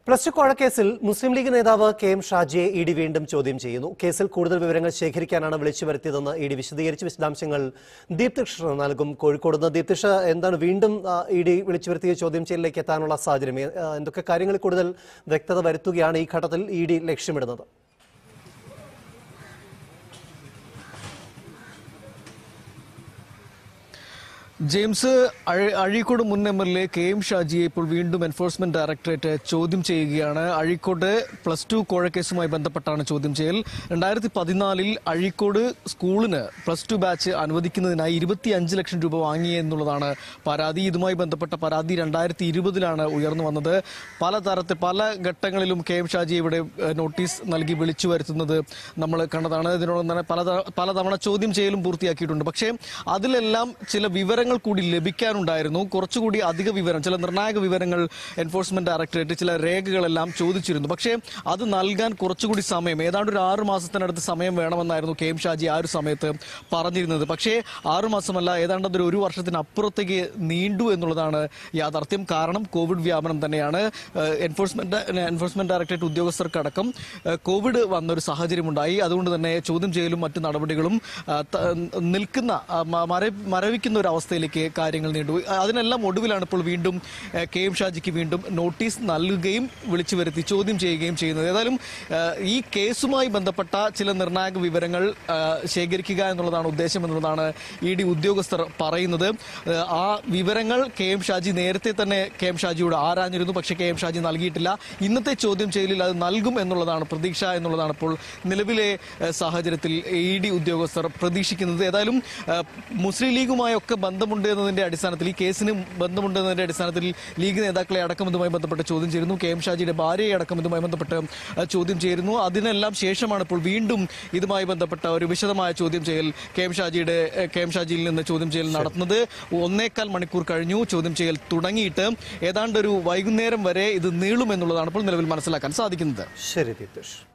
plus two കോഴക്കേസിൽ Muslim League നേതാവ് K M ഷാജിയെ ഇ ഡി വീണ്ടും ചോദ്യം ചെയ്യുന്നു കേസിൽ കൂടുതൽ വിവരങ്ങൾ ശേഖരിക്കാനാണ് വിളിച്ചു വരുത്തിയതെന്ന് ഇ ഡി വിശദീകരിച്ച് വിശദാംശങ്ങൾ ദീപ്തി കൃഷ്ണ നൽകും കോഴിക്കോട് നിന്ന് ദീപ്തി കൃഷ്ണ എന്താണ് വീണ്ടും ഇ ഡി വിളിച്ചു വരുത്തിയ ചോദ്യം ചെയ്യലിലേക്ക് എത്താനുള്ള സാഹചര്യം ഏ, ആ, എന്തൊക്കെ കാര്യങ്ങളിൽ കൂടുതൽ വ്യക്തത വരുത്തുകയാണ് ഈ ഘട്ടത്തിൽ ഇ ഡി ലക്ഷ്യമിടുന്നത് ജെയിംസ് അഴ- അഴീക്കോട് മുൻ M L A K M ഷാജിയെ ഇപ്പോൾ വീണ്ടും എൻഫോഴ്സ്മെന്റ് ഡയറക്ടറേറ്റ് ചോദ്യം ചെയ്യുകയാണ് അഴീക്കോട് പ്ലസ് ടു കോഴക്കേസുമായി ബന്ധപ്പെട്ടാണ് ചോദ്യം ചെയ്യൽ രണ്ടായിരത്തി പതിനാലിൽ അഴീക്കോട് സ്കൂളിന് പ്ലസ് ടു ബാച്ച് അനുവദിക്കുന്നതിനായി ഇരുപത്തി അഞ്ച് ലക്ഷം രൂപ വാങ്ങി എന്നുള്ളതാണ് പരാതി ഇതുമായി ബന്ധപ്പെട്ട പരാതി രണ്ടായിരത്തി ഇരുപതിലാണ് ഉയർന്നു വന്നത് പല തരത്തിൽ പല ഘട്ടങ്ങളിലും കെ എം ഷാജിയെ ഇവിടെ ഏഹ്, നോട്ടീസ് നൽകി വിളിച്ചു വരുത്തുന്നത് നമ്മൾ കണ്ടതാണ് ഇതിനോടൊപ്പം തന്നെ പല പലതവണ ചോദ്യം ചെയ്യലും പൂർത്തിയാക്കിയിട്ടുണ്ട് പക്ഷേ അതിലെല്ലാം ചില വിവരങ്ങൾ കൂടി ലഭിക്കാനുണ്ടായിരുന്നു കുറച്ചുകൂടി അധിക വിവരം ചില നിർണായക വിവരങ്ങൾ എൻഫോഴ്സ്മെന്റ് ഡയറക്ടറേറ്റ് ചില രേഖകളെല്ലാം ചോദിച്ചിരുന്നു പക്ഷേ അത് നൽകാൻ കുറച്ചുകൂടി സമയം ഏതാണ്ട് ഒരു ആറു മാസത്തിനടുത്ത് സമയം വേണമെന്നായിരുന്നു കെ എം ഷാജി ആ ഒരു സമയത്ത് പറഞ്ഞിരുന്നത് പക്ഷേ ആറു മാസമല്ല ഏതാണ്ട് അതൊരു ഒരു വർഷത്തിനപ്പുറത്തേക്ക് നീണ്ടു എന്നുള്ളതാണ് യാഥാർത്ഥ്യം കാരണം കോവിഡ് വ്യാപനം തന്നെയാണ് ഏഹ് എൻഫോഴ്സ്മെന്റ് എൻഫോഴ്സ്മെന്റ് ഡയറക്ടറേറ്റ് ഉദ്യോഗസ്ഥർക്കടക്കം ഏഹ് കോവിഡ് വന്നൊരു സാഹചര്യമുണ്ടായി അതുകൊണ്ട് തന്നെ ചോദ്യം ചെയ്യലും മറ്റു നടപടികളും ആ, ത- നിൽക്കുന്ന ആ, മ- മര- മരവിക്കുന്ന ഒരു അവസ്ഥയിലേക്ക് കാര്യങ്ങൾ നീണ്ടു അതിനെല്ലാം ഒടുവിലാണ് ഇപ്പോൾ വീണ്ടും ഏഹ് കെ എം ഷാജിക്ക് വീണ്ടും നോട്ടീസ് നൽകുകയും വിളിച്ചു വരുത്തി ചോദ്യം ചെയ്യുകയും ചെയ്യുന്നത് ഏതായാലും ഏഹ് ഈ കേസുമായി ബന്ധപ്പെട്ട ചില നിർണായക വിവരങ്ങൾ ഏഹ് ശേഖരിക്കുക എന്നുള്ളതാണ് ഉദ്ദേശം എന്നുള്ളതാണ് ഇ ഡി ഉദ്യോഗസ്ഥർ പറയുന്നത് ഏഹ് ആ വിവരങ്ങൾ കെ എം ഷാജി നേരത്തെ തന്നെ കെ എം ഷാജിയോട് ആരാഞ്ഞിരുന്നു പക്ഷേ കെ എം ഷാജി നൽകിയിട്ടില്ല ഇന്നത്തെ ചോദ്യം ചെയ്യലിൽ അത് നൽകും എന്നുള്ളതാണ് പ്രതീക്ഷ എന്നുള്ളതാണ് ഇപ്പോൾ നിലവിലെ ഏഹ് സാഹചര്യത്തിൽ ഇ ഡി ഉദ്യോഗസ്ഥർ പ്രതീക്ഷിക്കുന്നത് ഏതായാലും ഏഹ് മുസ്ലിം ലീഗുമായൊക്കെ ബന്ധമുണ്ട് എന്നതിന്റെ അടിസ്ഥാനത്തിൽ ഈ കേസിന് ബന്ധമുണ്ട് എന്നതിന്റെ അടിസ്ഥാനത്തിൽ ലീഗ് നേതാക്കളെ അടക്കം ഇതുമായി ബന്ധപ്പെട്ട് ചോദ്യം ചെയ്യുന്നു കെ എം ഷാജിയുടെ ഭാര്യയെ അടക്കം ഇതുമായി ബന്ധപ്പെട്ട് ഏഹ് ചോദ്യം ചെയ്യുന്നു അതിനെല്ലാം ശേഷമാണ് ഇപ്പോൾ വീണ്ടും ഇതുമായി ബന്ധപ്പെട്ട ഒരു വിശദമായ ചോദ്യം ചെയ്യൽ കെ എം ഷാജിയുടെ ഏഹ് കെ എം ഷാജിയിൽ നിന്ന് ചോദ്യം ചെയ്യൽ നടത്തുന്നത് ഒന്നേക്കാൽ മണിക്കൂർ കഴിഞ്ഞു ചോദ്യം ചെയ്യൽ തുടങ്ങിയിട്ട് ഏതാണ്ട് ഒരു വൈകുന്നേരം വരെ ഇത് നീളുമെന്നുള്ളതാണ് ഇപ്പോൾ നിലവിൽ മനസ്സിലാക്കാൻ സാധിക്കുന്നത് ശരി ദീപ്തി കൃഷ്ണ